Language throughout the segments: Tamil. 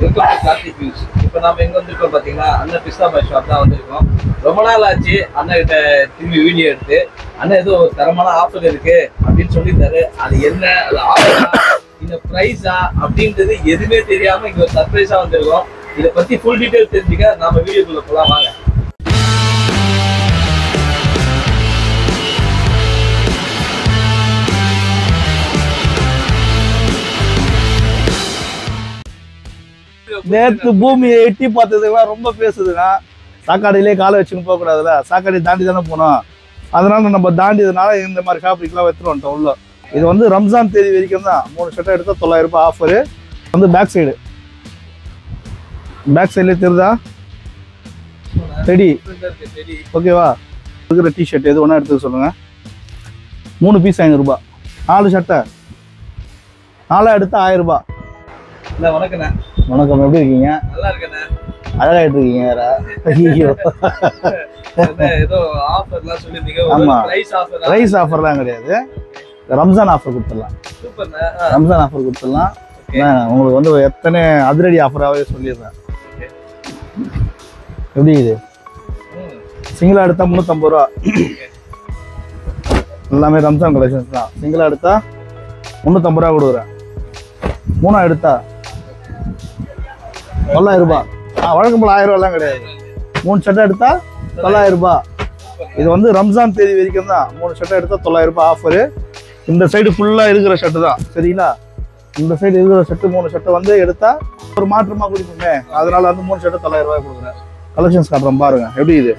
வெல்கம் டு கார்த்திக் வியூஸ் இப்போ நாம எங்க வந்திருக்கோம் பாத்தீங்கன்னா அண்ணன் பிஸ்தா பாய் ஷாப் தான் வந்திருக்கோம் ரொம்ப நாள் ஆச்சு அண்ணன் கிட்ட திரும்பி வீடியோ எடுத்து அண்ணன் ஏதோ ஒரு தரமான ஆஃபர் இருக்கு அப்படின்னு சொல்லியிருந்தாரு அது என்ன அது ஆஃபரா இந்த ப்ரைஸா அப்படின்றது எதுவுமே தெரியாம இங்க ஒரு சர்ப்ரைஸா வந்திருக்கோம் இதை பத்தி ஃபுல் டீடைல் தெரிஞ்சுக்க நாம வீடியோக்குள்ள போலாம் வாங்க நேத்து பூமியை எட்டி பார்த்ததுக்கெல்லாம் ரொம்ப பேசுதுங்க சாக்காடியிலே காலை வச்சுன்னு போகக்கூடாதுல்ல சாக்காடி தாண்டி தானே போனோம் அதனால நம்ம தாண்டியதுனால இந்த மாதிரி ஷாப்பிங்லாம் எடுத்துட்டு வந்துட்டோம் உள்ள இது வந்து ரம்ஜான் தேதி வரைக்கும் தான் மூணு ஷர்ட்டை எடுத்தால் தொள்ளாயிரம் ரூபாய் ஆஃபரு வந்து பேக் சைடு பேக் சைட்லேயே தெரியுதா ரெடி சரி ஓகேவா இருக்கிற டிஷர்ட் எது ஒன்றா எடுத்துக்க சொல்லுங்க மூணு பீஸ் ஐநூறுரூபா நாலு சட்டை நாலா எடுத்தா ஆயிரம் ரூபாய் இல்ல வணக்கண்ணே வணக்கம் எப்படி இருக்கீங்க நல்லா இருக்கண்ணே அழகாயிட்டு இருக்கீங்க வேற ஐயோ என்ன ஏதோ ஆஃபர்லாம் சொல்லியிருந்தீங்க ஆமா. ப்ரைஸ் ஆஃபர் ரைஸ் ஆஃபர்லாம் கிடையாது ரம்ஜான் ஆஃபர் கொடுத்துடலாம் சூப்பர்ண்ணே ரம்ஜான் ஆஃபர் கொடுத்துடலாம் Okay. நான் உங்களுக்கு வந்து எத்தனை அதிரடி ஆஃபராகவே சொல்லிடுறேன் Okay. எப்படி இது ம் சிங்கிளா எடுத்தா முந்நூற்றம்பது ரூபா எல்லாமே ரம்ஜான் கலெக்ஷன்ஸ் தான் சிங்கிளா எடுத்தா முந்நூற்றம்பது ரூபா கொடுக்குறேன் மூணா எடுத்தா தொள்ளாயிரம் ரூபாய் ஆ வழக்கம் போல் ஆயிரம் ரூபாய்லாம் கிடையாது மூணு சட்டை எடுத்தா தொள்ளாயிரம் ரூபாய் இது வந்து ரம்ஜான் தேதி வரைக்கும் தான் மூணு சட்டை எடுத்தா தொள்ளாயிரம் ரூபாய் ஆஃபரு இந்த சைடு ஃபுல்லாக இருக்கிற ஷர்ட்டு தான் சரிங்களா இந்த சைடு இருக்கிற ஷர்ட்டு மூணு ஷர்ட்டை வந்து எடுத்தா ஒரு மாற்றமாக குடிக்குமே அதனால வந்து மூணு ஷர்ட்டை தொள்ளாயிரம் ரூபாய் கொடுக்குறேன் கலெக்ஷன்ஸ் காட்டுறேன் பாருங்க எப்படி இது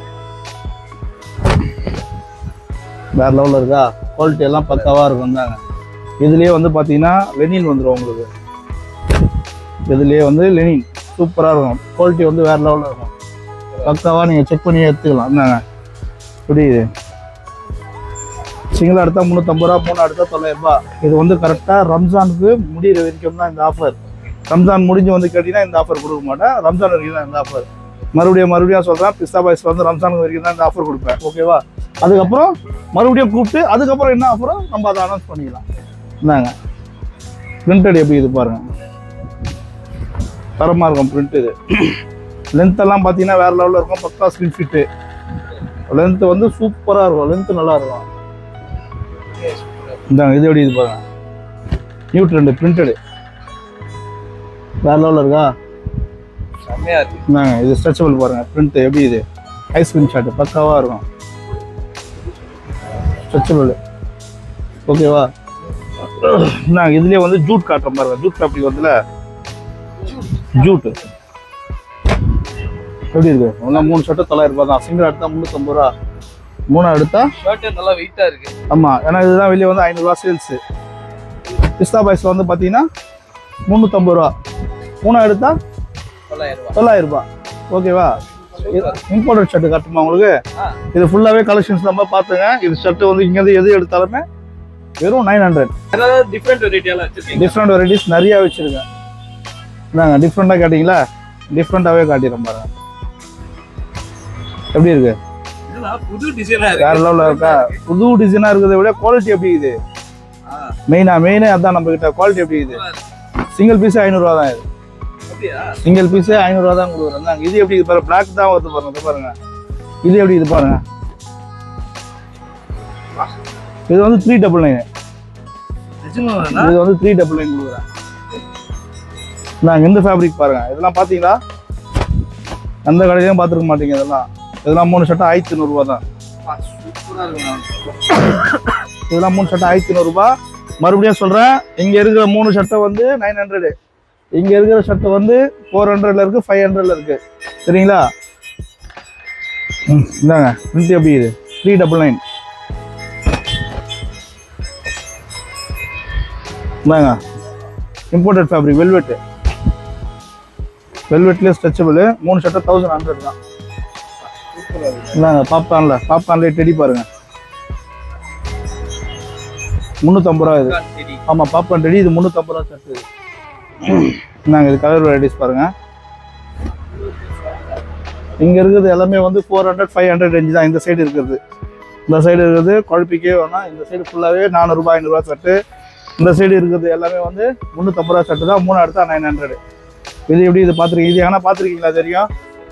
வேற லெவலில் இருக்கா குவாலிட்டி எல்லாம் பக்காவாக இருக்கும் தாங்க இதுலேயே வந்து பார்த்தீங்கன்னா லெனின் வந்துடும் உங்களுக்கு இதுலேயே வந்து லெனின் சூப்பராக இருக்கும் குவாலிட்டி வந்து வேற லெவலில் இருக்கும் பக்காவாக நீங்கள் செக் பண்ணி எடுத்துக்கலாம் என்னங்க புரியுது சிங்கிளாக எடுத்தால் முந்நூற்றம்பது ரூபா மூணு எடுத்தால் தொள்ளாயிரம் ரூபாய் இது வந்து கரெக்டாக ரம்ஜானுக்கு முடிகிற வரைக்கும் தான் இந்த ஆஃபர் ரம்ஜான் முடிஞ்சு வந்து கேட்டிங்கன்னா இந்த ஆஃபர் கொடுக்க மாட்டேன் ரம்ஜான் வரைக்கும் தான் இந்த ஆஃபர் மறுபடியும் மறுபடியும் சொல்கிறேன் பிஸ்தா பாய்ஸ் வந்து ரம்ஜானுக்கு வரைக்கும் தான் இந்த ஆஃபர் கொடுப்பேன் ஓகேவா அதுக்கப்புறம் மறுபடியும் கூப்பிட்டு அதுக்கப்புறம் என்ன ஆஃபரோ நம்ம அதை அனௌன்ஸ் பண்ணிக்கலாம் இந்தாங்க பிரிண்டட் எப்படி இது பாருங்க தரமாக இருக்கும் பிரிண்ட் இது லென்த் எல்லாம் பார்த்தீங்கன்னா வேற லெவலில் இருக்கும் பக்கா ஸ்லிம் ஃபிட்டு லென்த் வந்து சூப்பராக இருக்கும் லென்த் நல்லா இருக்கும் இந்தாங்க இது எப்படி இது பாருங்க நியூ ட்ரெண்டு பிரிண்டடு வேற லெவலில் இருக்கா செம்மையா இருக்கு இந்தாங்க இது ஸ்ட்ரெச்சபிள் பாருங்க பிரிண்ட் எப்படி இது ஐஸ்கிரீம் ஷாட் பக்காவாக இருக்கும் ஸ்ட்ரெச்சபிள் ஓகேவா இந்தாங்க இதுலேயே வந்து ஜூட் காட்டுறேன் பாருங்க ஜூட் ஃபேப்ரிக் வந்துல ஜூட் எப்படி இருக்கு ஒன்றா மூணு ஷர்ட்டு தொள்ளாயிரம் ரூபாய் தான் சிங்கிள் எடுத்தா முந்நூற்றம்பது ரூபா மூணா எடுத்தா ஷர்ட் நல்லா வெயிட்டா இருக்கு ஆமாம் ஏன்னா இதுதான் வெளியே வந்து ஐநூறுரூவா சேல்ஸு பிஸ்தா பாய்ஸில் வந்து பார்த்தீங்கன்னா முந்நூற்றம்பது ரூபா மூணா எடுத்தா தொள்ளாயிரம் ரூபாய் தொள்ளாயிரம் ரூபாய் ஓகேவா இம்போர்ட்டட் ஷர்ட் கட்டுமா உங்களுக்கு ஆ. இது ஃபுல்லாகவே கலெக்ஷன்ஸ் நம்ம பார்த்துங்க இது ஷர்ட் வந்து இங்கேருந்து எது எடுத்தாலுமே வெறும் நைன் ஹண்ட்ரட் ஏதாவது டிஃப்ரெண்ட் வெரைட்டி எல்லாம் வச்சிருக்கீங்க டிஃப்ரெண்ட் வெரைட்டிஸ் நிறையா வச்சுருக்கேன் இந்தாங்க டிஃப்ரெண்ட்டாக கேட்டிங்களா டிஃப்ரெண்ட்டாகவே காட்டிடுறேன் பாருங்க எப்படி இருக்கு இதெல்லாம் புது டிசைனா வேற இருக்கு லெவலில் இருக்கா புது டிசைனாக இருக்கிறத விட குவாலிட்டி எப்படி இது ஆ, மெயினாக மெயினே அதான் நம்ம கிட்ட குவாலிட்டி எப்படி இது நல்லா இருக்கு. சிங்கிள் பீஸே ஐநூறுரூவா தான் இது அப்படியா சிங்கிள் பீஸே ஐநூறுரூவா தான் கொடுக்குறேன் தாங்க இது எப்படி இது பாருங்க பிளாக் தான் வருது பாருங்க இது பாருங்க இது எப்படி இது பாருங்க இது வந்து த்ரீ டபுள் நைன் நிஜமாவாண்ணா? இது வந்து த்ரீ டபுள் நைன் கொடுக்குறேன் நாங்கள் இந்த ஃபேப்ரிக் பாருங்க இதெல்லாம் பார்த்தீங்களா எந்த கடையிலையும் பார்த்துருக்க மாட்டீங்க இதெல்லாம் இதெல்லாம் மூணு ஷர்ட்டு ஆயிரத்தி நூறுரூவா தான் அப்பா, சூப்பரா இருக்குண்ணா. இதெல்லாம் மூணு ஷர்ட்டு ஆயிரத்தி நூறுரூபா மறுபடியும் சொல்கிறேன் இங்கே இருக்கிற மூணு ஷர்ட்டை வந்து நைன் ஹண்ட்ரடு இங்கே இருக்கிற ஷர்ட்டு வந்து ஃபோர் ஹண்ட்ரட்ல இருக்குது ஃபைவ் ஹண்ட்ரட்ல இருக்குது சரிங்களா ம் இந்தாங்க பிரிண்ட் எப்படி இது த்ரீ டபுள் நைன் இந்தாங்க இம்போர்ட்டட் ஃபேப்ரிக் வெல்வெட்டு வெல்வெட்லேயே ஸ்ட்ரெச்சபிள் மூணு ஷர்ட்டை தௌசண்ட் ஹண்ட்ரட் தான் இந்தாங்க பாப்கார்னில் பாப்கார்ன்லேயே டெடி பாருங்க முந்நூற்றம்பது ரூபா இது செடி. ஆமாம் பாப்கார்ன் ரெடி இது முந்நூற்றம்பது ரூபா ஷர்ட் இது நாங்கள் இது கலர் வெரைட்டிஸ் பாருங்க இங்கே இருக்கிறது எல்லாமே வந்து four hundred five hundred range தான் இந்த சைடு இருக்கிறது இந்த சைடு இருக்கிறது குழப்பிக்கே வேணாம் இந்த சைடு ஃபுல்லாகவே நானூறுரூபா ஐநூறுரூவா ஷர்ட்டு இந்த சைடு இருக்கிறது எல்லாமே வந்து முந்நூற்றம்பது ரூபா ஷர்ட்டு தான் மூணு எடுத்தா நைன் ஹண்ட்ரடு இது எப்படி இது பார்த்துருக்கீங்க இது எங்கன்னா பார்த்துருக்கீங்களா தெரியும்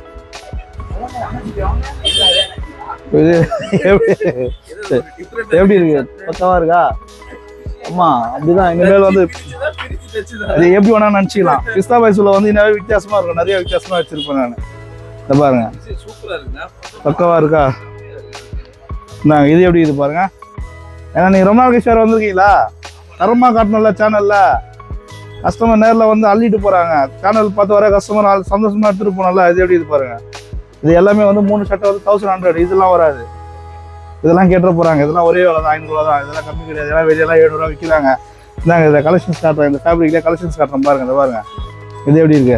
இது எப்படி எப்படி இருக்கு பக்கவா இருக்கா ஆமா அப்படிதான் இனிமேல் வந்து அது எப்படி வேணா நினச்சிக்கலாம் பிஸ்தா பாய்ஸில் வந்து இன்னும் வித்தியாசமா இருக்கும் நிறைய வித்தியாசமா வச்சிருப்பேன் நான் இந்த பாருங்க சூப்பரா இருக்குண்ணா பக்கவா இருக்கா இந்தாங்க இது எப்படி இது பாருங்க ஏன்னா நீங்க ரொம்ப நாள் கழிச்சு வேற வந்திருக்கீங்களா தரமா காட்டணும்ல சேனல்ல கஸ்டமர் நேரில் வந்து அள்ளிட்டு போறாங்க சேனல் பார்த்து வர கஸ்டமர் ஆள் சந்தோஷமா எடுத்துட்டு போனோம்ல இது எப்படி இது பாருங்க இது எல்லாமே வந்து மூணு சட்டை வந்து தௌசண்ட் ஹண்ட்ரட் இதெல்லாம் வராது இதெல்லாம் கேட்டுற போறாங்க இதெல்லாம் ஒரே வேலை தான் ஐநூறுவா தான் இதெல்லாம் கம்மி கிடையாது இதெல்லாம் வெளியெல்லாம் ஏழுநூறுவா விற்கிறாங்க இந்தாங்க இதை கலெக்ஷன்ஸ் காட்டுறேன் இந்த ஃபேப்ரிக்லேயே கலெக்ஷன்ஸ் காட்டுறேன் பாருங்க இந்த பாருங்க இது எப்படி இருக்கு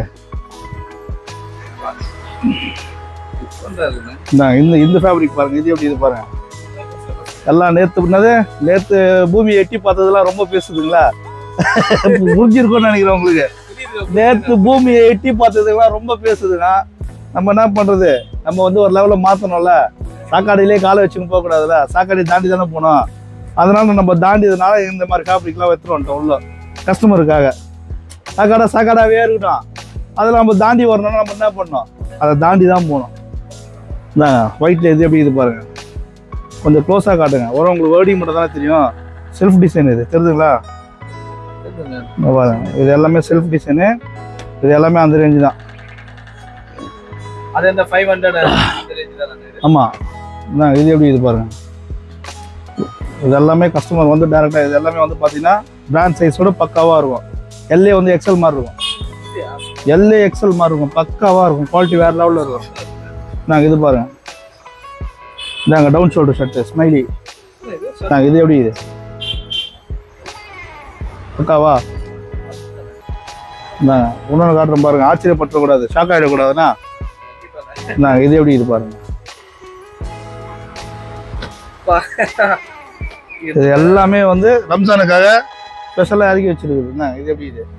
டிஃப்ரெண்டா இருக்குண்ணா இந்தாங்க இந்த இந்த ஃபேப்ரிக் பாருங்க இது எப்படி இது பாருங்க எல்லாம் நேத்து பண்ணது நேத்து பூமியை எட்டி பார்த்ததெல்லாம் ரொம்ப பேசுதுங்களா புரிஞ்சிருக்கும்னு நினைக்கிறேன் உங்களுக்கு நேத்து பூமியை எட்டி பார்த்ததுலாம் ரொம்ப பேசுதுங்க நம்ம என்ன பண்றது நம்ம வந்து ஒரு லெவலில் மாத்தணும்ல சாக்காடியிலே காலை வச்சுன்னு போக கூடாதுல்ல சாக்காடி தாண்டி தானே போனோம் அதனால நம்ம தாண்டியதுனால இந்த மாதிரி ஃபேப்ரிக்லாம் எடுத்துட்டு வந்துட்டோம் உள்ள கஸ்டமருக்காக சாக்காடா சாக்காடாவே இருக்கட்டும் அதில் நம்ம தாண்டி வரணும்னா நம்ம என்ன பண்ணோம் அதை தாண்டி தான் போகணும் இந்தாங்க ஒயிட்ல இது எப்படி இது பாருங்க கொஞ்சம் க்ளோஸாக காட்டுங்க ஒரு உங்களுக்கு வேர்டிங் மட்டும் தானே தெரியும் செல்ஃப் டிசைன் இது தெரியுதுங்களா இங்க பாருங்க இது எல்லாமே செல்ஃப் டிசைனு இது எல்லாமே அந்த ரேஞ்சு தான் அது இந்த ஃபைவ் ஹண்ட்ரட் ரேஞ்ச் தான் ஆமாம் இந்தாங்க இது எப்படி இது பாருங்க இது எல்லாமே கஸ்டமர் வந்து டேரெக்டாக இது எல்லாமே வந்து பார்த்தீங்கன்னா பிராண்ட் சைஸோட பக்காவாக இருக்கும் எல்ஏ வந்து எக்ஸல் மாதிரி இருக்கும் எல்ஏ எக்ஸல் மாதிரி இருக்கும் பக்காவாக இருக்கும் குவாலிட்டி வேறு லெவலில் இருக்கும் நாங்கள் இது பாருங்க இந்தாங்க டவுன் ஷோல்டர் ஷர்ட்டு ஸ்மைலி நாங்கள் இது எப்படி இது பக்காவா இந்தாங்க இன்னொன்று காட்டுறேன் பாருங்க ஆச்சரியப்பட்டுறக்கூடாது ஷாக் ஆகிடக்கூடாதுண்ணா நாங்கள் இது எப்படி இது பாருங்க இது எல்லாமே வந்து ரம்ஜானுக்காக ஸ்பெஷலாக இறக்கி வச்சிருக்குது என்ன இது எப்படி இது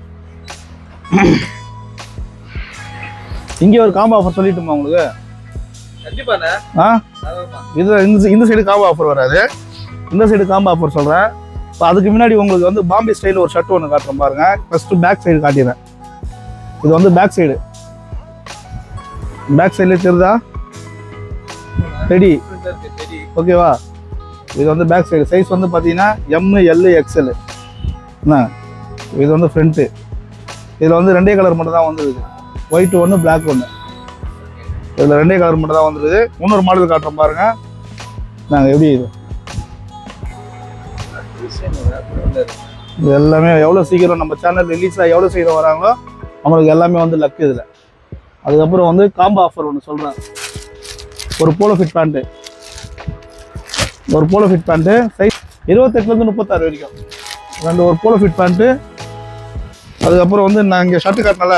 இங்கே ஒரு காம்போ ஆஃபர் சொல்லிட்டுமா உங்களுக்கு கண்டிப்பாண்ணா ஆ தாராளமா. இது இந்த இந்த சைடு காம்போ ஆஃபர் வராது இந்த சைடு காம்போ ஆஃபர் சொல்கிறேன் இப்போ அதுக்கு முன்னாடி உங்களுக்கு வந்து பாம்பே ஸ்டைல் ஒரு ஷர்ட் ஒன்று காட்டுறேன் பாருங்க ஃபஸ்ட்டு பேக் சைடு காட்டிடுறேன் இது வந்து பேக் சைடு பேக் சைட்லேயே தெரியுதா ரெடி Different ஆ இருக்கு, சரி. ஓகேவா இது வந்து பேக் சைடு சைஸ் வந்து பார்த்தீங்கன்னா எம்மு எல்லு எக்ஸ்எல் என்ன இது வந்து ஃப்ரண்ட்டு இதில் வந்து ரெண்டே கலர் மட்டும் தான் வந்துருக்குது ஒயிட் ஒன்று Black ஒன்று இதில் ரெண்டே கலர் மட்டும் தான் வந்துருக்குது இன்னொரு மாடல் காட்டுறோம் பாருங்க நாங்கள் எப்படி இது Design வேற different ஆ இருக்கு. இது எல்லாமே எவ்வளோ சீக்கிரம் நம்ம சேனல் ரிலீஸாக எவ்வளோ சீக்கிரம் வராங்களோ அவங்களுக்கு எல்லாமே வந்து லக் இதில் அதுக்கப்புறம் வந்து காம்போ ஆஃபர் ஒன்று சொல்கிறேன் ஒரு போலோ ஃபிட் பேண்ட்டு ஒரு போலோ ஃபிட் பேண்ட்டு சைஸ் இருபத்தெட்டுலேருந்து முப்பத்தாறு வரைக்கும் ரெண்டு ஒரு போலோ ஃபிட் பேண்ட்டு அதுக்கப்புறம் வந்து நான் இங்கே ஷர்ட்டு காட்டினல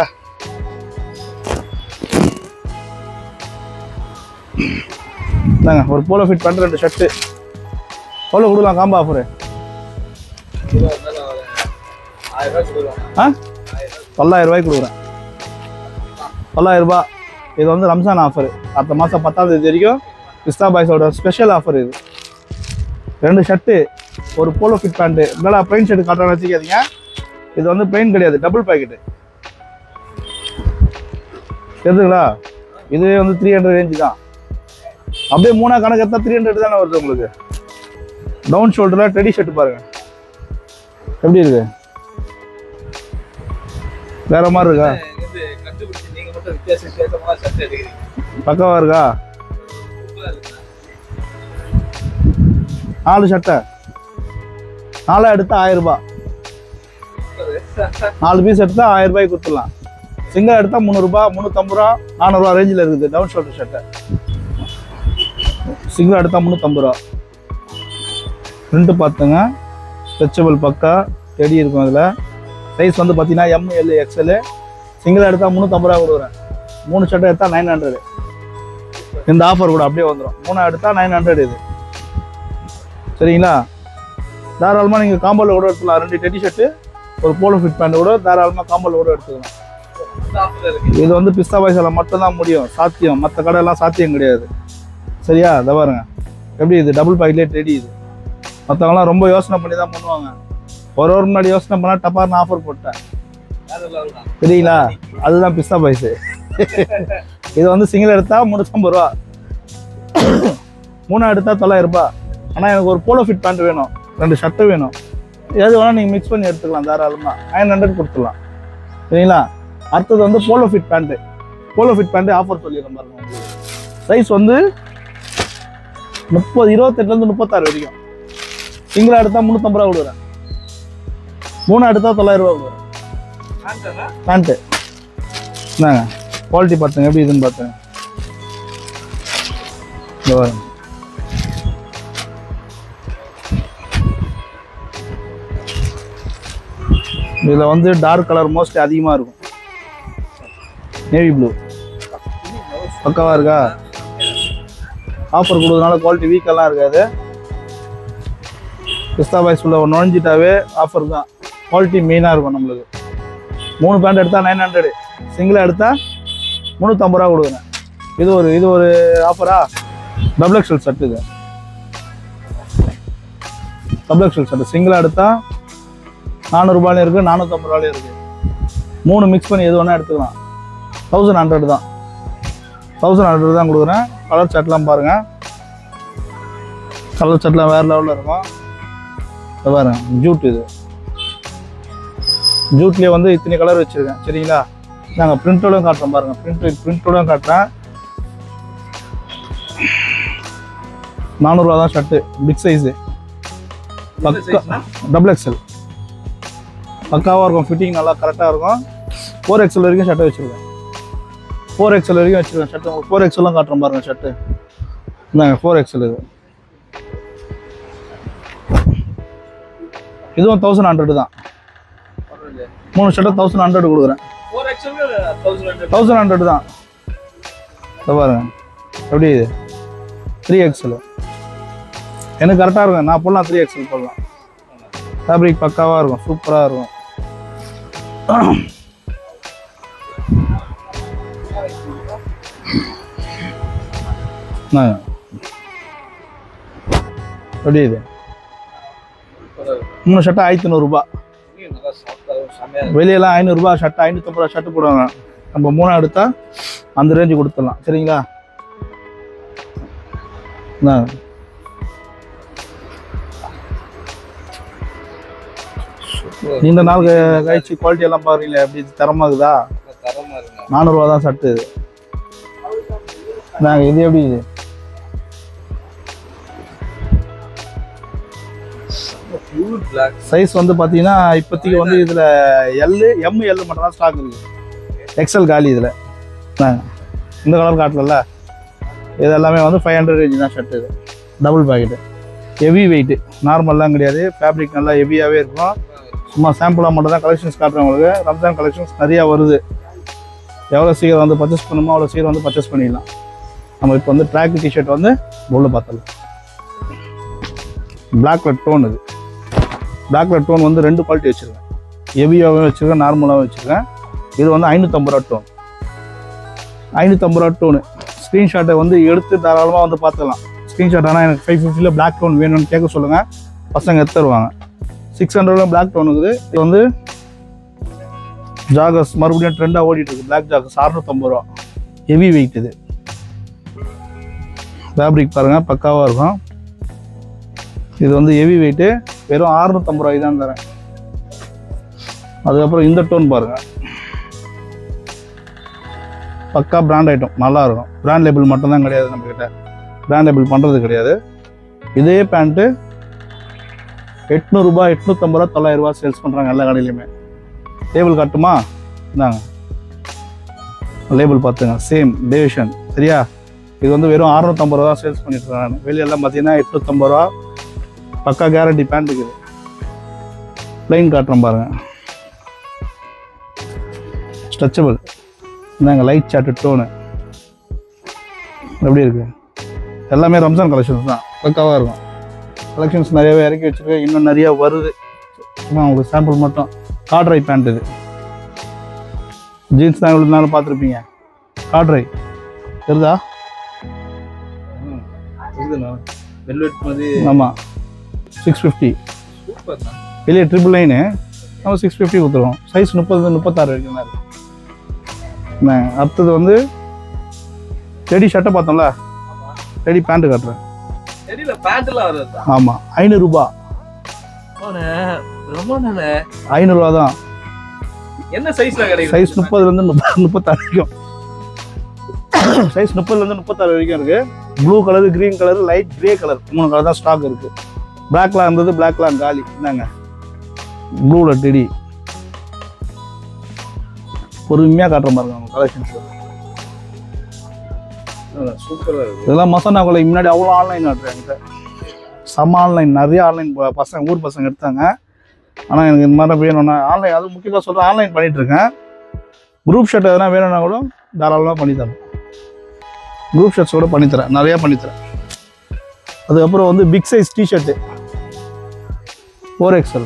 இந்தாங்க ஒரு போலோ ஃபிட் பேண்ட் ரெண்டு ஷர்ட்டு எவ்வளோ கொடுக்கலாம் காம்போ ஆஃபரு இதுவா இருந்தாலும் ஒரு ஆயிரம் ரூபாய் கொடுக்கலாம். ஆ ஆயிரம் ரூபாய். தொள்ளாயிரம் ரூபாய்க்கு கொடுக்குறேன் தொள்ளாயிரம் ரூபாய் இது வந்து ரம்ஜான் ஆஃபர் அடுத்த மாதம் பத்தாம் தேதி வரைக்கும் பிஸ்தா பாய்ஸோட ஸ்பெஷல் ஆஃபர் இது ரெண்டு ஷர்ட்டு ஒரு போலோ ஃபிட் பேண்ட்டு இல்லைடா பிளைன் ஷர்ட் காட்டுறான்னு வச்சுக்காதீங்க இது வந்து பிளைன் கிடையாது டபுள் பாக்கெட்டு தெரியுதுங்களா இதுவே வந்து த்ரீ ஹண்ட்ரட் ரேஞ்சு தான் அப்படியே மூணா கணக்கு எடுத்தால் த்ரீ ஹண்ட்ரட் தானே வருது உங்களுக்கு டவுன் ஷோல்டரில் டெடி ஷர்ட் பாருங்க எப்படி இருக்கு வேற மாதிரி இருக்கா இது வந்து கண்டுபிடிச்சு நீங்க மட்டும் வித்தியாச வித்தியாசமா சட்டை எடுக்கிறீங்க பக்காவா இருக்கா சூப்பரா இருக்குண்ணா. நாலு சட்டை நாலா எடுத்தா ஆயிரம் ரூபாய் சூப்பர். நாலு பீஸ் எடுத்தா ஆயிரம் ரூபாய்க்கு கொடுத்துடலாம் சிங்கிள் எடுத்தா முந்நூறுபா முந்நூற்றம்பது ரூபா நானூறுரூவா ரேஞ்சில் இருக்குது டவுன் ஷோல்டர் சட்டை சிங்கிள் எடுத்தா முந்நூற்றம்பது ரூபா ரெண்டு பார்த்துங்க ஸ்ட்ரெச்சபிள் பக்கா டெடி இருக்கும் அதில் சைஸ் வந்து பார்த்தீங்கன்னா எம் எல் எக்ஸ்எல் சிங்கிள் எடுத்தால் முந்நூற்றம்பது ரூபா கொடுக்குறேன் மூணு சட்டை எடுத்தால் நைன் ஹண்ட்ரடு இந்த ஆஃபர் கூட அப்படியே வந்துடும் மூணு எடுத்தால் நைன் ஹண்ட்ரட் இது சரிங்களா தாராளமாக நீங்கள் காம்போவில் கூட எடுத்துக்கலாம் ரெண்டு டெடி ஷர்ட்டு ஒரு போலோ ஃபிட் பேண்ட் கூட தாராளமாக காம்போவில் கூட எடுத்துக்கலாம் இந்த offer இருக்கு. இது வந்து பிஸ்தா பாய்ஸில் மட்டும்தான் முடியும் சாத்தியம் மற்ற கடையெல்லாம் சாத்தியம் கிடையாது சரியா இதை பாருங்க எப்படி இது டபுள் பாக்கெட்லேயே ரெடி இது மற்றவங்களாம் ரொம்ப யோசனை பண்ணி தான் பண்ணுவாங்க ஒரு ஒரு முன்னாடி யோசனை பண்ணால் டப்பார்னு ஆஃபர் போட்டேன் வேற level தான். தெரியுங்களா அதுதான் பிஸ்தா பாய்ஸு இது வந்து சிங்கிள் எடுத்தா முந்நூற்றம்பது ரூபா மூணா எடுத்தா தொள்ளாயிரம் ரூபாய் ஆனால் எனக்கு ஒரு போலோ ஃபிட் பேண்ட் வேணும் ரெண்டு ஷர்ட்டு வேணும் எது வேணால் நீங்கள் மிக்ஸ் பண்ணி எடுத்துக்கலாம் தாராளமாக நைன் ஹண்ட்ரட் கொடுத்துடலாம் சரிங்களா அடுத்தது வந்து polo fit pant polo fit pant offer சொல்லிடுறேன் பாருங்க உங்களுக்கு சைஸ் வந்து முப்பது இருபத்தெட்டுலேருந்து முப்பத்தாறு வரைக்கும் சிங்கிளாக எடுத்தால் முந்நூற்றம்பது ரூபா கொடுக்குறேன் மூணா எடுத்தால் தொள்ளாயிரம் ரூபா கொடுக்குறேன் ஆண்டனா? பேண்ட்டு என்னங்க குவாலிட்டி பார்த்துங்க எப்படி இதுன்னு பார்த்துங்க இந்த பாருங்க இதில் வந்து டார்க் கலர் மோஸ்ட்லி அதிகமாக இருக்கும் நேவி ப்ளூ பக்காவாக இருக்கா ஆஃபர் கொடுக்கறதுனால குவாலிட்டி வீக்கெல்லாம் இருக்காது பிஸ்தா பாய்ஸ் உள்ள நுழைஞ்சிட்டாவே ஆஃபர் தான் குவாலிட்டி மெயினாக இருக்கும் நம்மளுக்கு மூணு பேண்ட் எடுத்தால் நைன் ஹண்ட்ரடு சிங்கிளாக எடுத்தால் முந்நூற்றம்பது ரூபா கொடுக்குறேன் இது ஒரு இது ஒரு ஆஃபரா டபுள் எக்ஸல் ஷர்ட் இது டபுள் எக்ஸல் ஷர்ட் சிங்கிளாக எடுத்தால் நானூறுபாலையும் இருக்குது நானூற்றம்பது ரூபாலையும் இருக்குது மூணு மிக்ஸ் பண்ணி எது வேணால் எடுத்துக்கலாம் தௌசண்ட் ஹண்ட்ரட் தான் தௌசண்ட் ஹண்ட்ரட் தான் கொடுக்குறேன் கலர் ஷர்ட்லாம் பாருங்கள் கலர் ஷர்ட்லாம் வேறு லெவலில் இருக்கும் இதை பாருங்க ஜூட் இது ஜூட்லேயே வந்து இத்தனை கலர் வச்சுருக்கேன் சரிங்களா நாங்கள் பிரிண்டோடையும் காட்டுறோம் பாருங்கள் பிரிண்ட் பிரிண்டோடையும் காட்டுறேன் நானூறுரூவா தான் ஷர்ட்டு பிக் சைஸு எந்த size னா? டபுள் எக்ஸல் பக்காவாக இருக்கும் ஃபிட்டிங் நல்லா கரெக்டாக இருக்கும் ஃபோர் எக்ஸல் வரைக்கும் ஷர்ட்டை வச்சுருக்கேன் ஃபோர் எக்ஸல் வரைக்கும் வச்சுருக்கேன் ஷர்ட்டு உங்களுக்கு ஃபோர் எக்ஸலும் காட்டுறோம் பாருங்கள் ஷர்ட்டு இந்தாங்க ஃபோர் எக்ஸல் இது இதுவும் தௌசண்ட் ஹண்ட்ரட் தான் பரவாயில்லையே. மூணு ஷர்ட்டை தௌசண்ட் ஹண்ட்ரட் கொடுக்குறேன் 4XL க்கு 1200. தௌசண்ட் ஹண்ட்ரட் தான் இதை பாருங்க எப்படி இது த்ரீ எக்ஸல் எனக்கு கரெக்டாக இருக்கும் நான் போடலாம் த்ரீ எக்ஸல் போடலாம் ஃபேப்ரிக் பக்காவாக இருக்கும் சூப்பராக இருக்கும் என்ன? எப்படி இது பரவாயில்ல. மூணு ஷர்ட்டு ஆயிரத்தி நூறுரூபா இங்கேயும் நல்லா soft ஆவும், செமையா இருக்கு. வெளியெல்லாம் ஐநூறுரூபா ஷர்ட் ஐநூற்றம்பது ரூபா ஷர்ட் போடுவாங்க நம்ம மூணா எடுத்தா அந்த ரேஞ்சு கொடுத்துடலாம் சரிங்களா என்ன? நீண்ட நாள் க- கழிச்சு குவாலிட்டி எல்லாம் பாருங்களேன் எப்படி தரமா இருக்குதா நல்லா தரமா இருக்குங்க. நானூறுரூவா தான் ஷர்ட் இது நாங்கள் இது எப்படி இது Pure black. சைஸ் வந்து பார்த்தீங்கன்னா இப்போதைக்கு வந்து இதில் எல்லு எம் எல் மட்டும் தான் ஸ்டாக் இருக்குது எக்ஸல் காலி இதில் இந்த கலர் காட்டலல்ல இது எல்லாமே வந்து ஃபைவ் ஹண்ட்ரட் ரேஞ்சு தான் ஷர்ட் இது டபுள் பாக்கெட்டு ஹெவி வெயிட்டு நார்மல்லாம் கிடையாது ஃபேப்ரிக் நல்லா ஹெவியாகவே இருக்கும் சும்மா சாம்பிளாக மட்டும் தான் கலெக்ஷன்ஸ் காட்டுறேன் உங்களுக்கு ரம்ஜான் கலெக்ஷன்ஸ் நிறையா வருது எவ்வளோ சீக்கிரம் வந்து பர்ச்சேஸ் பண்ணுமோ அவ்வளோ சீக்கிரம் வந்து பர்ச்சேஸ் பண்ணிடலாம் நம்ம இப்போ வந்து ட்ராக் டிஷர்ட் வந்து உள்ள பார்த்தலாம் பிளாக்ல டோன் இது பிளாக்ல டோன் வந்து ரெண்டு குவாலிட்டி வச்சுருக்கேன் ஹெவியாகவும் வச்சுருக்கேன் நார்மலாகவும் வச்சுருக்கேன் இது வந்து ஐநூற்றம்பது ரூபா டோன் ஐநூற்றம்பது ரூபா டோனு ஸ்க்ரீன்ஷாட்டை வந்து எடுத்து தாராளமாக வந்து பார்த்துக்கலாம் ஸ்க்ரீன்ஷாட் ஆனால் எனக்கு ஃபைவ் ஃபிஃப்டியில் பிளாக் டோன் வேணும்னு கேட்க சொல்லுங்கள் பசங்க எடுத்து தருவாங்க சிக்ஸ் ஹண்ட்ரட்ல பிளாக் டோன் இருக்குது இது வந்து ஜாகஸ் மறுபடியும் ட்ரெண்டாக ஓடிட்டு இருக்கு பிளாக் ஜாகஸ் அறுநூத்தம்பது ரூபா ஹெவி வெயிட் இது ஃபேப்ரிக் பாருங்கள் பக்காவாக இருக்கும் இது வந்து ஹெவி வெயிட்டு வெறும் அறுநூத்தம்பது ரூபாய்க்கு தான் தரேன் அதுக்கப்புறம் இந்த டோன் பாருங்க பக்கா பிராண்ட் ஐட்டம் நல்லா இருக்கும் பிராண்ட் லேபிள் மட்டும்தான் கிடையாது நம்மக்கிட்ட பிராண்ட் லேபிள் பண்ணுறது கிடையாது இதே பேண்ட்டு எட்நூறுபா எட்நூற்றம்பது ரூபா தொள்ளாயிரம் ரூபா சேல்ஸ் பண்ணுறாங்க எல்லா கடையிலையுமே லேபிள் காட்டுமா இந்தாங்க லேபிள் பார்த்துங்க சேம் டேவிஷன் சரியா இது வந்து வெறும் அறுநூத்தம்பது ரூபா சேல்ஸ் பண்ணிட்டு இருக்கேன் நான் வெளியெல்லாம் பார்த்தீங்கன்னா எட்நூற்றம்பது ரூபா பக்கா கேரண்டி பேண்ட் இருக்குது ப்ளைன் காட்டுறேன் பாருங்க ஸ்ட்ரெச்சபிள் இந்தாங்க லைட் சாட்டு டோனு எப்படி இருக்கு எல்லாமே ரம்ஜான் கலெக்ஷன்ஸ் தான் பக்காவாக இருக்கும் கலெக்ஷன்ஸ் நிறையவே இறக்கி வச்சிருக்கேன் இன்னும் நிறைய வருது சும்மா உங்களுக்கு சாம்பிள் மட்டும் காட்ரை பேண்ட் இது ஜீன்ஸ் தான் இவ்வளோ நாள் பார்த்துருப்பீங்க காட்ரை தெரியுதா ம். இதுண்ணா. velvet மாதிரி ஆமாம் சிக்ஸ் ஃபிஃப்டி சூப்பர் தான் வெளியே ட்ரிபிள் லைனு நம்ம சிக்ஸ் ஃபிஃப்டி கொடுத்துருவோம் சைஸ் முப்பது முப்பத்தாறு வரைக்கும் தான் இருக்கு என்ன, அடுத்தது வந்து ரெடி ஷர்ட்டை பார்த்தோம்ல ரெடி பேண்ட்டு காட்டுறேன் தெரியல பேண்ட்லாம் வருதா ஆமாம் ஐநூறுரூபா ரொம்ப நல்ல ஐநூறுரூவா தான் என்ன சைஸ்ல கிடைக்கும் சைஸ் முப்பதுலேருந்து முப்பது முப்பத்தாறு வரைக்கும் சைஸ் முப்பதுலேருந்து முப்பத்தாறு வரைக்கும் இருக்கு blue colour green colour light grey colour மூணு கலர் தான் ஸ்டாக் இருக்கு பிளாக்லாம் இருந்தது பிளாக்லாம் காலி என்னங்க ப்ளூவில் டெடி பொறுமையாக காட்டுற மாதிரி இருக்கும் கலெக்ஷன்ஸ் சூப்பரா இருக்கு இதெல்லாம் மசானா கொலை முன்னாடி அவ்வளோ ஆன்லைன் ஆடுறாங்க செம்ம ஆன்லைன் நிறைய ஆன்லைன் பசங்க ஊர் பசங்க எடுத்தாங்க ஆனால் எனக்கு இந்த மாதிரி வேணும்னா ஆன்லைன் அது முக்கியமாக சொல்கிறேன் ஆன்லைன் பண்ணிட்டு இருக்கேன் குரூப் ஷர்ட் எதனா வேணும்னா கூட தாராளமாக பண்ணி தரேன் குரூப் ஷர்ட்ஸ் கூட பண்ணித்தரேன் நிறையா பண்ணித்தரேன் அதுக்கப்புறம் வந்து big size T shirt four XL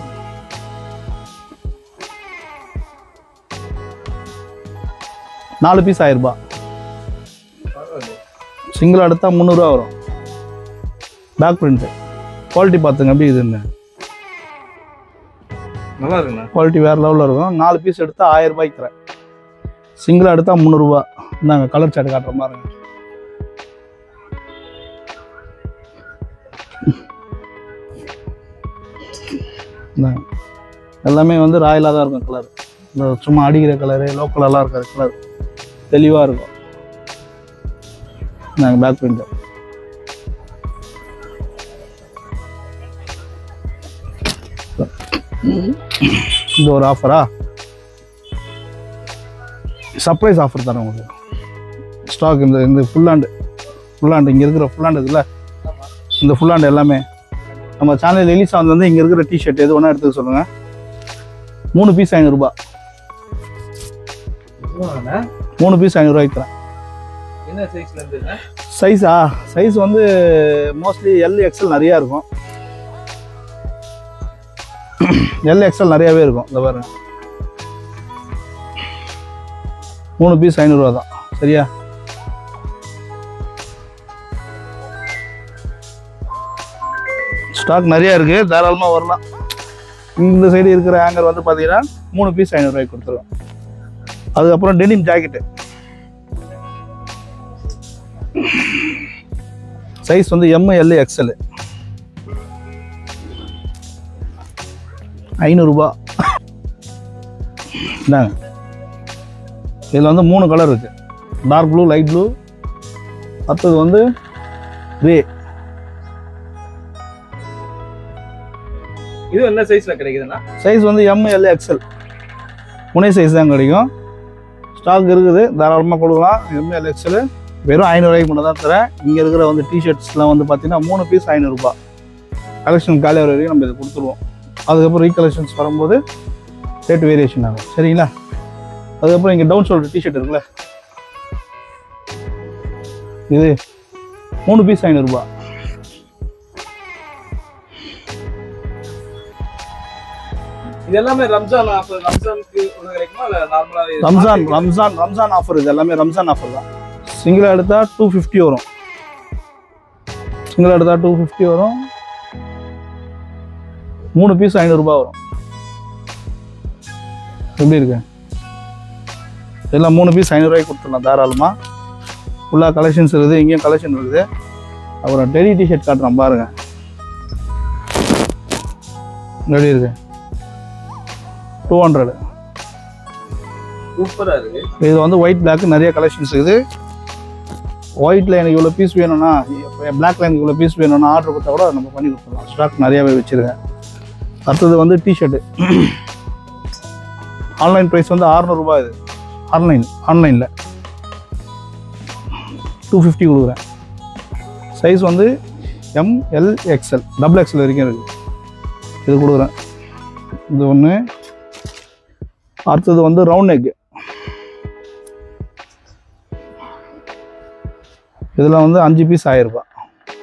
நாலு பீஸ் ஆயிரம் ரூபாய் சிங்கிள் எடுத்தா முந்நூறுரூவா வரும் பேக் பிரிண்ட்டு குவாலிட்டி பார்த்துங்க எப்படி இதுன்னு நல்லா இருக்குண்ணா குவாலிட்டி வேறு லெவலில் இருக்கும் நாலு பீஸ் எடுத்தால் ஆயிரம் ரூபாய்க்கு தரேன் சிங்கிளாக எடுத்தால் முந்நூறுரூவா இந்தாங்க கலர் சார்ட் காட்டுற மாதிரி இந்தாங்க. எல்லாமே வந்து ராயலாக தான் இருக்கும் கலர் இந்த சும்மா அடிக்கிற கலரு லோக்கலெல்லாம் இருக்கிற கலர் தெளிவாக இருக்கும் நாங்கள் பேக் பிரிண்ட்டு இது ஒரு ஆஃபரா சர்ப்ரைஸ் ஆஃபர் தரேன் உங்களுக்கு ஸ்டாக் இந்த இந்த ஃபுல்லாண்டு ஃபுல்லாண்டு இங்கே இருக்கிற ஃபுல்லாண்டு இருக்குல்ல இந்த ஃபுல்லாண்டு எல்லாமே நம்ம சேனல் எலிசா வந்து இங்கே இருக்கிற டிஷர்ட் எது ஒன்றா எடுத்துக்க சொல்லுங்கள் மூணு பீஸ் ஐநூறுரூபா எவ்வளோண்ணா? மூணு பீஸ் ஐநூறுரூவாய்க்கு தரேன் என்ன சைஸ்ல இருந்துண்ணா சைஸா சைஸ் வந்து மோஸ்ட்லி எல் எக்ஸல் நிறையா இருக்கும் எல் எக்ஸல் நிறையாவே இருக்கும் இந்த பாருங்க மூணு பீஸ் ஐநூறுரூவா தான் சரியா ஸ்டாக் நிறையா இருக்குது தாராளமாக வரலாம் இந்த சைடு இருக்கிற ஹேங்கர் வந்து பார்த்தீங்கன்னா மூணு பீஸ் ஐநூறுரூவாய்க்கு கொடுத்துருவோம் அதுக்கப்புறம் டெனிம் ஜாக்கெட்டு சைஸ் வந்து எம் எல் எக்ஸ்எல் ஐநூறுரூபா இந்தாங்க இதில் வந்து மூணு கலர் இருக்கு டார்க் ப்ளூ லைட் ப்ளூ அடுத்தது வந்து கிரே இது என்ன சைஸ்ல கிடைக்குதுண்ணா சைஸ் வந்து எம் எல் எக்ஸ்எல் முனை சைஸ் தான் கிடைக்கும் ஸ்டாக் இருக்குது தாராளமாக கொடுக்கலாம் எம் எல் எக்ஸ்எல் வெறும் ஐநூறுரூவாய்க்கு மட்டும் தான் தரேன் இங்கே இருக்கிற வந்து டிஷர்ட்ஸ்லாம் வந்து பார்த்தீங்கன்னா மூணு பீஸ் ஐநூறுரூபா கலெக்ஷன் காலி வர வரைக்கும் நம்ம இதை கொடுத்துருவோம் அதுக்கப்புறம் ரீகலெக்ஷன்ஸ் வரும்போது ரேட் வேரியேஷன் ஆகும் சரிங்களா அதுக்கப்புறம் இங்கே டவுன் ஷோல்டர் டிஷர்ட் இருக்குல்ல இது மூணு பீஸ் ஐநூறுரூபா இது எல்லாமே ரம்ஜான் ஆஃபர் ரம்ஜானுக்கு ஒன்று கிடைக்குமா இல்ல நார்மலாவே ரம்ஜான் ரம்ஜான் ரம்ஜான் ஆஃபர் இது எல்லாமே ரம்ஜான் ஆஃபர் தான் சிங்கிளாக எடுத்தால் டூ ஃபிஃப்டி வரும் சிங்கிளாக எடுத்தால் டூ ஃபிஃப்டி வரும் மூணு பீஸ் ஐநூறுரூபா வரும் எப்படி இருக்கு எல்லாம் மூணு பீஸ் ஐநூறுரூவாய்க்கு கொடுத்துடலாம் தாராளமாக ஃபுல்லாக கலெக்ஷன்ஸ் இருக்குது இங்கேயும் கலெக்ஷன் இருக்குது அப்புறம் டெலி டிஷர்ட் காட்டுறேன் பாருங்க எப்படி இருக்கு டூ ஹண்ட்ரட் சூப்பரா இருக்கு இது வந்து ஒயிட் பிளாக் நிறைய கலெக்ஷன்ஸ் இருக்குது ஒயிட்டில் எனக்கு இவ்வளோ பீஸ் வேணும்னா பிளாக்ல எனக்கு இவ்வளோ பீஸ் வேணும்னா ஆர்டர் கொடுத்தா கூட நம்ம பண்ணி கொடுத்துடலாம் ஸ்டாக் நிறையாவே வச்சுருக்கேன் அடுத்தது வந்து டிஷர்ட்டு ஆன்லைன் ப்ரைஸ் வந்து 600 ரூபாய் இது ஆன்லைன் ஆன்லைனில் டூ ஃபிஃப்டி கொடுக்குறேன் சைஸ் வந்து M L XL double XL வரைக்கும் இருக்குது இது கொடுக்குறேன் இது ஒன்று அடுத்தது வந்து ரவுண்ட் நெக் இதில் வந்து அஞ்சு பீஸ் ஆயிரம் ரூபாய்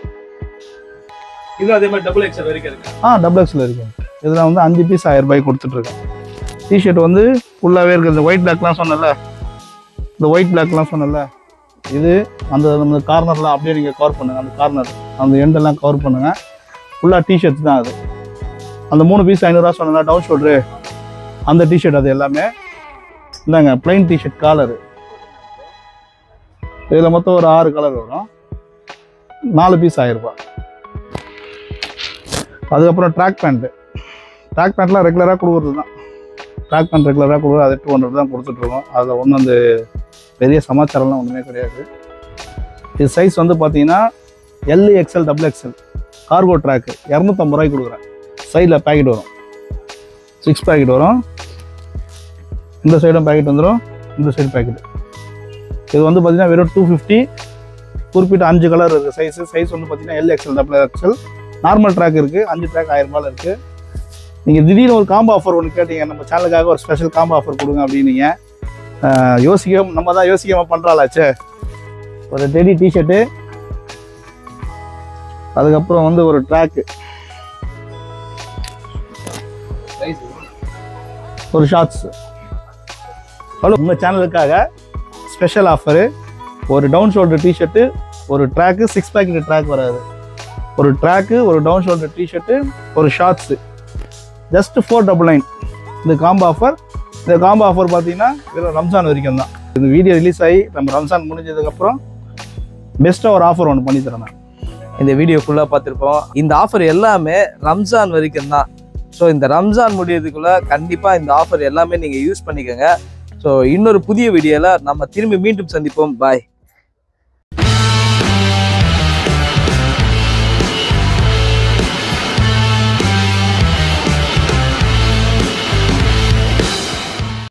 இது அதே மாதிரி டபுள் எக்ஸல் வரைக்கும் இருக்கு ஆ டபுள் எக்ஸில் இருக்கு இதில் வந்து அஞ்சு பீஸ் ஆயிரம் ரூபாய்க்கு கொடுத்துட்ருக்கேன் டிஷர்ட் வந்து ஃபுல்லாகவே இருக்குது இந்த ஒயிட் பிளாக்லாம் சொன்னல இந்த ஒயிட் பிளாக்லாம் சொன்னல இது அந்த அந்த கார்னர்லாம் அப்படியே நீங்கள் கவர் பண்ணுங்கள் அந்த கார்னர் அந்த எண்டெல்லாம் கவர் பண்ணுங்கள் ஃபுல்லாக டிஷர்ட்ஸ் தான் அது அந்த மூணு பீஸ் ஐநூறுரூவா சொன்னல டவுன் ஷோல்ட்ரு அந்த டிஷர்ட் அது எல்லாமே இந்தாங்க பிளைன் டிஷர்ட் காலரு இதில் மொத்தம் ஒரு ஆறு கலர் வரும் நாலு பீஸ் ஆயிரம் அதுக்கப்புறம் ட்ராக் பேண்ட்டு ட்ராக் பேண்ட்லாம் ரெகுலராக கொடுக்குறது தான் ட்ராக் பேண்ட் ரெகுலராக கொடுக்குறது அது டூ ஹண்ட்ரட் தான் கொடுத்துட்ருக்கோம் அதில் ஒன்றும் அந்த பெரிய சமாச்சாரம்லாம் ஒன்றுமே கிடையாது இது சைஸ் வந்து பார்த்தீங்கன்னா L XL double XL cargo track இரநூத்தம்பது ரூபாய்க்கு கொடுக்குறேன் சைடில் பேக்கெட் வரும் சிக்ஸ் பேக்கெட் வரும் இந்த சைடும் பேக்கெட் வந்துடும் இந்த சைடு பேக்கெட் இது வந்து பார்த்தீங்கன்னா வெறும் டூ ஃபிஃப்டி குறிப்பிட்ட அஞ்சு கலர் இருக்குது சைஸு சைஸ் வந்து பார்த்தீங்கன்னா L XL double XL normal track இருக்குது அஞ்சு ட்ராக் ஆயிரம் ரூபாயில் இருக்குது நீங்கள் திடீர்னு ஒரு காம்போ ஆஃபர் ஒன்று கேட்டீங்க நம்ம சேனலுக்காக ஒரு ஸ்பெஷல் காம்போ ஆஃபர் கொடுங்க அப்படின்னீங்க ஆஹ் யோசிக்க நம்ம தான் யோசிக்காம பண்ணுறாளாச்சே ஒரு டெடி டிஷர்ட்டு அதுக்கப்புறம் வந்து ஒரு ட்ராக்கு Price ஒரு ஷார்ட்ஸ் ஹலோ உங்கள் சேனலுக்காக ஸ்பெஷல் ஆஃபரு ஒரு டவுன் ஷோல்டர் டிஷர்ட்டு ஒரு ட்ராக்கு சிக்ஸ் பேக்கெட் ட்ராக் வராது ஒரு ட்ராக்கு ஒரு டவுன் ஷோல்டர் டிஷர்ட்டு ஒரு shorts just four double nine இந்த காம்போ ஆஃபர் இந்த காம்போ ஆஃபர் பார்த்தீங்கன்னா வெறும் ரம்ஜான் வரைக்கும் தான் இந்த வீடியோ ரிலீஸ் ஆகி நம்ம ரம்ஜான் முடிஞ்சதுக்கப்புறம் பெஸ்ட்டாக ஒரு ஆஃபர் ஒன்று பண்ணி தரேன் நான் இந்த வீடியோ ஃபுல்லாக பார்த்துருப்போம் இந்த ஆஃபர் எல்லாமே ரம்ஜான் வரைக்கும் தான் ஸோ இந்த ரம்ஜான் முடியறதுக்குள்ள கண்டிப்பாக இந்த ஆஃபர் எல்லாமே நீங்கள் யூஸ் பண்ணிக்கோங்க ஸோ இன்னொரு புதிய வீடியோவில் நம்ம திரும்பி மீண்டும் சந்திப்போம் பாய்